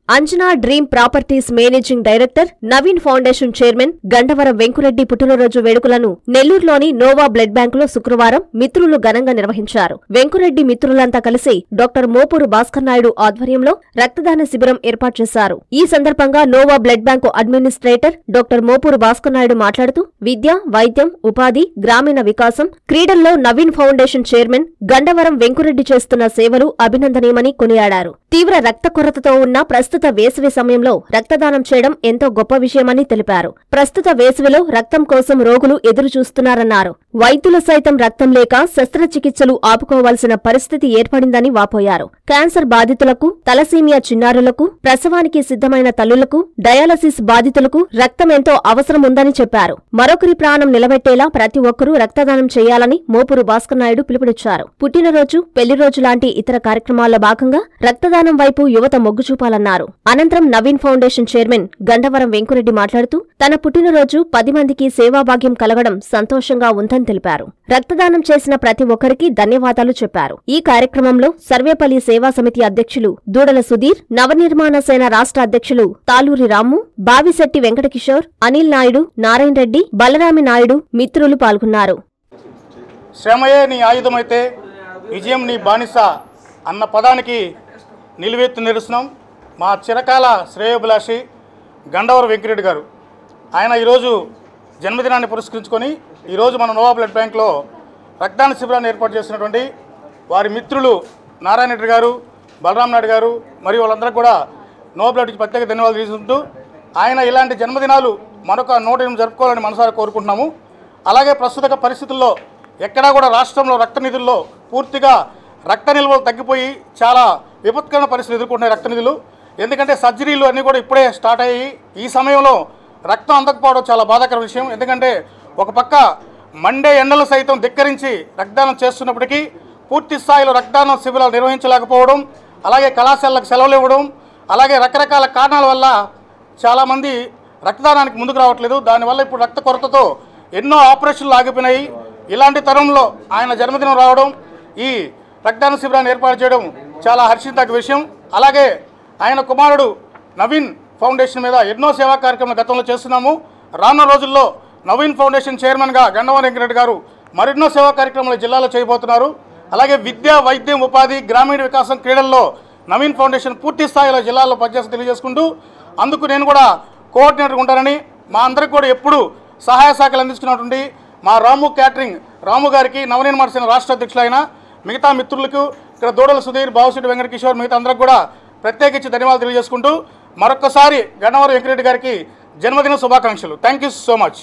Anjana dream properties managing director Naveen foundation chairman Gandavaram Venkureddy పుట్టినరోజు వేడుకలను నెల్లూరులోని నోవా బ్లడ్ బ్యాంకులో శుక్రవారం మిత్రులు ఘనంగా నిర్వహించారు వెంకురెడ్డి మిత్రులంతా కలిసి డాక్టర్ మోపూరు భాస్కర్ నాయుడు ఆధ్వర్యంలో రక్తదాన శిబిరం ఏర్పాటు చేశారు ఈ సందర్భంగా Nova blood bank administrator doctor Mopuru Bhaskar Naidu మాట్లాడుతూ విద్య వైద్యం ఉపాధి గ్రామీణ వికాసం క్రీడల్లో నవీన్ ఫౌండేషన్ చైర్మన్ గండవరం వెంకురెడ్డి చేస్తున్న సేవలు అభినందనీయమని కొనియాడారు తీవ్ర రక్త కొరతతో ఉన్న ప్రస్తుత వేసవి సమయంలో రక్తదానం చేయడం ఎంతో గొప్ప విషయమని తెలిపారు ప్రస్తుత వేసవిలో రక్తం కోసం రోగులు ఎదురు చూస్తున్నారన్నారు వైద్యులు సైతం రక్తం లేక శస్త్రచికిత్సలు ఆపుకోవాల్సిన పరిస్థితి ఏర్పడిందని వాపోయారు క్యాన్సర్ బాధితులకు తలసీమియా చిన్నారులకు ప్రసవానికి సిద్ధమైన తల్లులకు డయాలసిస్ బాధితులకు రక్తం ఎంతో అవసరం ఉందని చెప్పారు మరొకరి ప్రాణం నిలబెట్టేలా ప్రతి ఒక్కరూ రక్తదానం చేయాలని మోపురు భాస్కర్ నాయుడు పిలుపునిచ్చారు పుట్టినరోజు పెళ్లి రోజు లాంటి ఇతర కార్యక్రమాల్లో భాగంగా రక్తదానం వైపు యువత మొగ్గు చూపాలన్నారు అనంతరం నవీన్ ఫౌండేషన్ చైర్మన్ గండవరం వెంకురెడ్డి మాట్లాడుతూ తన పుట్టినరోజు పది మందికి సేవాభాగ్యం కలగడం సంతోషంగా ఉందని తెలిపారు రక్తదానం చేసిన ప్రతి ఒక్కరికి ధన్యవాదాలు చెప్పారు ఈ కార్యక్రమంలో సర్వేపల్లి సేవా సమితి అధ్యక్షులు దూడల సుధీర్ నవనిర్మాణ సేన రాష్ట్ర అధ్యక్షులు తాలూరి రాము బావిశెట్టి వెంకటకిషోర్ అనిల్ నాయుడు నారాయణ రెడ్డి బలరామి నాయుడు మిత్రులు పాల్గొన్నారు శ్రమయే నీ ఆయుధమైతే విజయం నీ బానిస అన్న పదానికి నిలువెత్తు నిరసనం మా చిరకాల శ్రేయోభిలాషి గండవరం వెంకిరెడ్డి గారు ఆయన ఈరోజు జన్మదినాన్ని పురస్కరించుకొని ఈరోజు మన నోవా బ్లడ్ బ్యాంక్లో రక్తదాన శిబిరాన్ని ఏర్పాటు చేసినటువంటి వారి మిత్రులు నారాయణ రెడ్డి గారు బలరాం నాయుడు గారు మరియు వాళ్ళందరికీ కూడా నోవా బ్లడ్కి ప్రత్యేక ధన్యవాదాలు తీసుకుంటూ ఆయన ఇలాంటి జన్మదినాలు మరొక నూట ఎనిమిది జరుపుకోవాలని మనసారా కోరుకుంటున్నాము అలాగే ప్రస్తుత పరిస్థితుల్లో ఎక్కడా కూడా రాష్ట్రంలో రక్త నిధుల్లో పూర్తిగా రక్త నిల్వలు తగ్గిపోయి చాలా విపత్కరమైన పరిస్థితులు ఎదుర్కొంటున్నాయి రక్త నిధులు ఎందుకంటే సర్జరీలు అన్నీ కూడా ఇప్పుడే స్టార్ట్ అయ్యి ఈ సమయంలో రక్తం అందకపోవడం చాలా బాధాకర విషయం ఎందుకంటే ఒక పక్క మండే ఎండలు సైతం ధిక్కరించి రక్తదానం చేస్తున్నప్పటికీ పూర్తి స్థాయిలో రక్తదానం శిబిరాలు నిర్వహించలేకపోవడం అలాగే కళాశాలకు సెలవులు ఇవ్వడం అలాగే రకరకాల కారణాల వల్ల చాలామంది రక్తదానానికి ముందుకు రావట్లేదు దానివల్ల ఇప్పుడు రక్త కొరతతో ఎన్నో ఆపరేషన్లు ఆగిపోయినాయి ఇలాంటి తరంలో ఆయన జన్మదినం రావడం ఈ రక్తదాన శిబిరాన్ని ఏర్పాటు చేయడం చాలా హర్షించదగ్గ విషయం అలాగే ఆయన కుమారుడు నవీన్ ఫౌండేషన్ మీద ఎన్నో సేవా కార్యక్రమాలు గతంలో చేస్తున్నాము రానున్న రోజుల్లో నవీన్ ఫౌండేషన్ చైర్మన్గా గండవరం వెంకరెడ్డి గారు మరెన్నో సేవా కార్యక్రమాలు జిల్లాలో చేయబోతున్నారు అలాగే విద్య వైద్యం ఉపాధి గ్రామీణ వికాసం క్రీడల్లో నవీన్ ఫౌండేషన్ పూర్తి స్థాయిలో జిల్లాలో పనిచేసి తెలియజేసుకుంటూ అందుకు నేను కూడా కోఆర్డినేటర్ ఉంటానని మా అందరికి కూడా ఎప్పుడు సహాయ శాఖలు అందిస్తున్నటువంటి మా రాము క్యాటరింగ్ రాము గారికి నవనిర్మాణ సేన రాష్ట్ర అధ్యక్షులైన మిగతా మిత్రులకు ఇక్కడ దూడల సుధీర్ బావుశెట్టి వెంకట కిషోర్ మిగతా అందరికి కూడా ప్రత్యేకించి ధన్యవాదాలు తెలియజేసుకుంటూ మరొక్కసారి గన్నవరం వెంకరెడ్డి గారికి జన్మదిన శుభాకాంక్షలు థ్యాంక్ యూ సో మచ్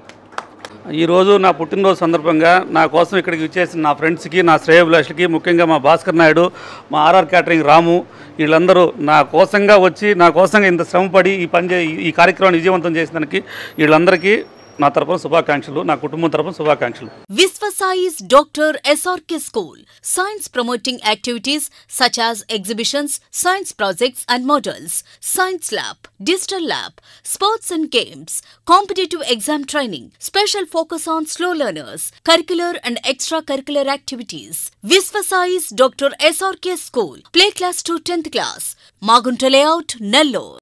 ఈరోజు నా పుట్టినరోజు సందర్భంగా నా కోసం ఇక్కడికి విచ్చేసిన నా ఫ్రెండ్స్కి నా శ్రేయభిలాషులకి ముఖ్యంగా మా భాస్కర్ నాయుడు మా ఆర్ఆర్ క్యాటరింగ్ రాము వీళ్ళందరూ నా కోసంగా వచ్చి నా కోసంగా ఇంత శ్రమపడి ఈ పని చే- ఈ కార్యక్రమాన్ని విజయవంతం చేసిన దానికి వీళ్ళందరికీ నా తరపున శుభాకాంక్షలు నా కుటుంబం తరపున శుభాకాంక్షలు Visvasize Dr. SRK School. Science promoting activities such as exhibitions, science projects and models, science lab, digital lab, sports and games, competitive exam training, special focus on slow learners, curricular and extracurricular activities. Visvasize Dr. SRK School. Play class to 10th class. Magunta layout, Nellore.